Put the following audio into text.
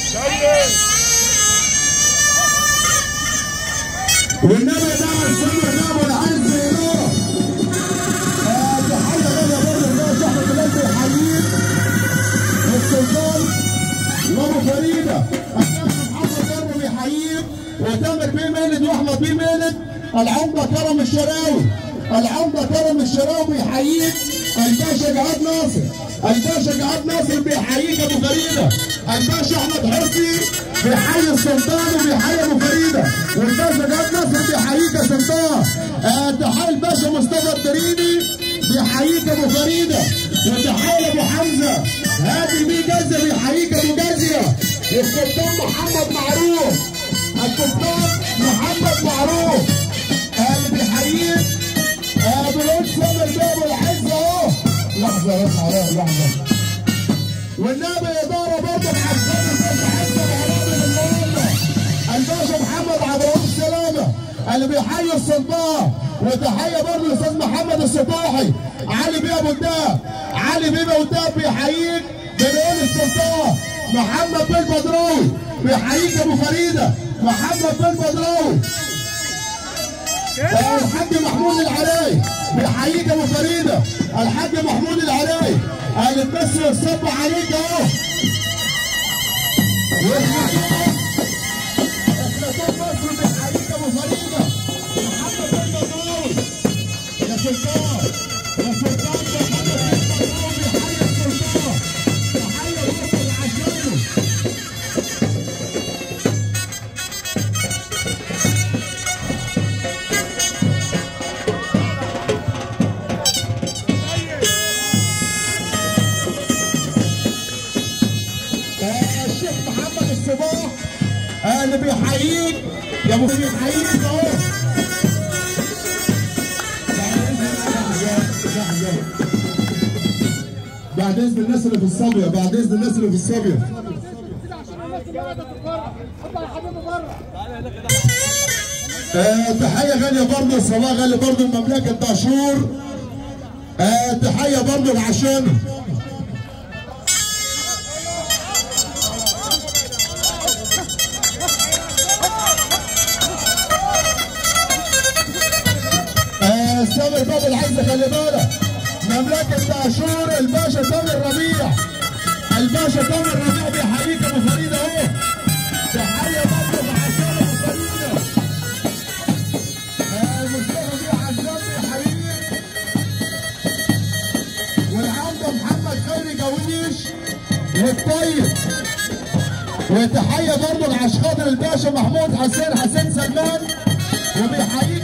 والنبي ده السنة ده ابو العز نور تحية غالية برضه لله شحنة بلاد الحبيب والسلطان وابو فريدة الشيخ محمد برضه بيحييك وتامر بيه مالد واحمد بيه مالد العمدة كرم الشراوي العمدة كرم الشراوي بيحييك الباشا جهاد ناصر الباشا جهاد ناصر بيحييك ابو فريدة الباشا احمد حسني بيحيي السلطان وبيحيي ابو فريدة والباشا جهاد ناصر بيحييك يا سلطان آه تحيي الباشا مصطفى الدريني بيحييك ابو فريدة وتحيي ابو حمزة هادي بيه جزة بيحييك ابو جازية السلطان محمد معروف السلطان محمد معروف آه اللي بيحييك آه بنقول سامر باب العز اهو لحظة بس عليها لحظة والنبي إدارة برضه مع السامر باب العز وهرابي النهارده الباشا محمد عبد الرؤوف سلامة اللي بيحيي السلطان وتحية برضه الأستاذ محمد السطاحي علي بيه أبو الدهب علي بيه أبو الدهب بيحييك بنقول السلطان محمد بن بدراوي بيحييك أبو فريدة محمد بن بدراوي الحاج محمود العراي بيحييك ابو فريده الحاج محمود العراي اللي بس يصب عليك اهو افلاطون مصر بيحييك ابو فريده محمد بن بدراوي يا سلطان يا سلطان محمد بن بدراوي بيحيي السلطان تحيه مصر العشانه آه، الشيخ محمد الصباح آه، اللي بيحييك يا ابو بيحييك اهو بعد اذن الناس اللي في الصبيه بعد اذن الناس اللي في الصبيه آه تحيه غاليه برضه الصباح غالي برضه المملكه دهشور آه تحيه برضه العشانه آه، سامر باب العز خلي بالك مملكة دهشور الباشا تامر ربيع الباشا تامر ربيع بيحييك ابو فريد اهو تحية برضه لعشان ابو فريدة آه، مصطفى بيه عزام بيحييك والعمدة محمد خيري جويش والطيب وتحية برضه لعشخاطر الباشا محمود حسين حسين سلمان وبيحييك